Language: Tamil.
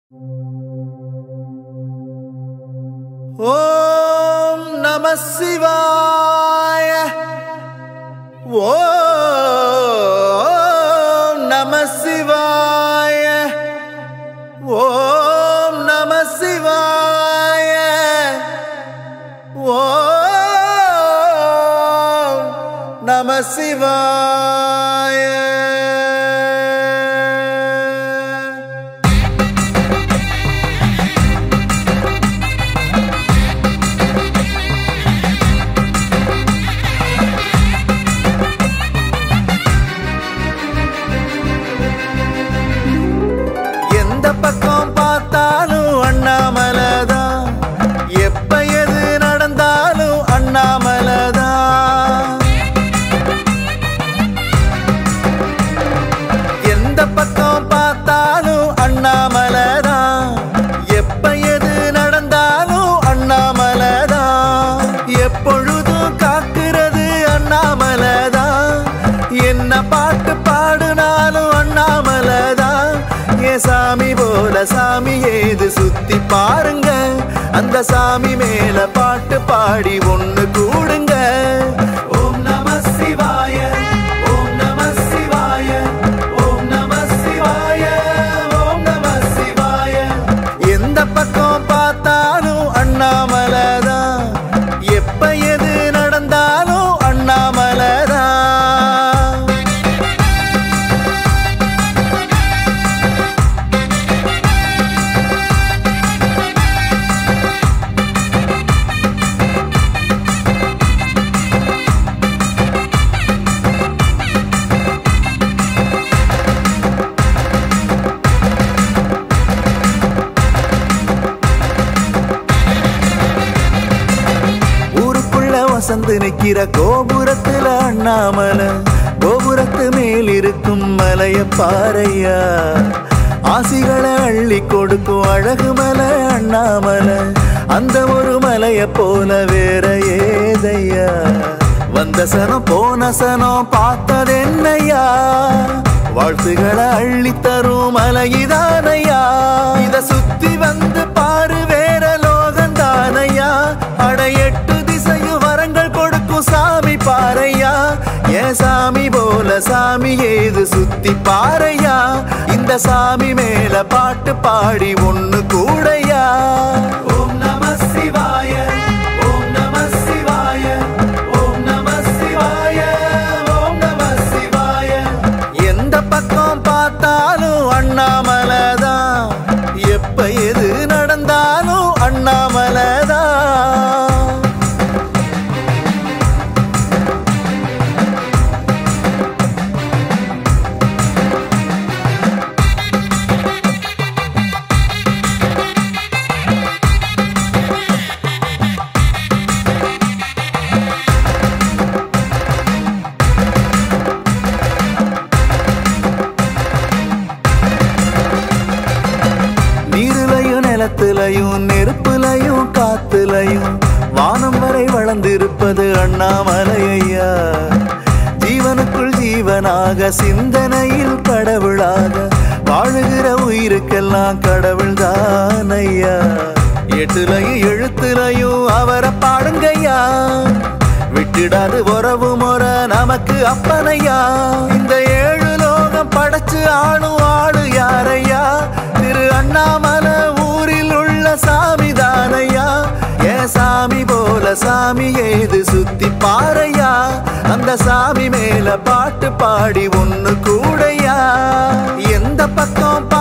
ஓம் நம சிவாய ஓம் நம சிவாய ஓம் நம சிவாய ஓம் நம சிவாய எந்த பக்கம் பார்த்தாலும் அண்ணாமலைதான் எப்ப எது நடந்தாலும் அண்ணாமலைதான் எந்த பக்கம் பார்த்தாலும் அண்ணாமலைதான் எப்ப எது நடந்தாலும் அண்ணாமலைதான் எப்பொழுதும் காக்கிறது அண்ணாமலைதான் என்ன பாட்டு பாடுனாலும் அண்ணாமலைதான் என் சாமி போல சாமி ஏது சுத்தி பாருங்க அந்த சாமி மேல பாட்டு பாடி ஒண்ணு கூடுங்க ஓம் நம சிவாய ஓம் நம சிவாய ஓம் நம சிவாய ஓம் நம சிவாய எந்த பக்கம் பார்த்தாலும் அண்ணாமலைதான் எப்ப எது நடந்தாலும் அண்ணாமலைதான் ஊருக்குள்ள வசந்து நிக்கிற கோபுரத்துல அண்ணாமலை கோபுரத்து மேல் இருக்கும் மலைய பாறையா ஆசிகளை அள்ளி கொடுக்கும் அழகு மலை அண்ணாமலை அந்த ஒரு மலைய போல வேற ஏதையா வந்த சனம் போன சனம் பார்த்தது என்னையா வாழ்த்துகளை அள்ளி தரும் மலையிதானையா இத சுத்தி வந்து பாரு வேற லோகந்தானையா அட எட்டு திசையும் வரங்கள் கொடுக்கும் சாமி பாறையா ஏன் சாமி போல சாமி ஏது சுத்தி பாறையா இந்த சாமி மேல பாட்டு பாடி ஒண்ணு கூடையா ஓம் நம சிவாய ஓம் நம சிவாய ஓம் நம சிவாய ஓம் நம சிவாய எந்த பக்கம் பார்த்தாலும் அண்ணாமலைதான் எப்ப எது நடந்தாலும் அண்ணாமலைதான் நீருலையும் நிலத்திலையும் நெருப்புலையும் காத்துலையும் வானம் வரை வளர்ந்திருப்பது அண்ணாமலை ஐயா ஜீவனுக்குள் ஜீவனாக சிந்தனையில் கடவுளாக வாழுகிற உயிருக்கெல்லாம் கடவுள் தான் ஐயா எட்டுலையும் எழுத்துலையும் அவரை பாடுங்கய்யா விட்டுடாது உறவு முறை நமக்கு அப்பனையா இந்த ஏழு லோகம் படைச்சு ஆளும் ஆளு யாரையா திரு அண்ணாமலை ஊரில் உள்ள சாமி தானையா ஏன் சாமி போல சாமி ஏது சுத்தி பாறையா அந்த சாமி மேல பாட்டு பாடி ஒண்ணு கூடையா எந்த பக்கம்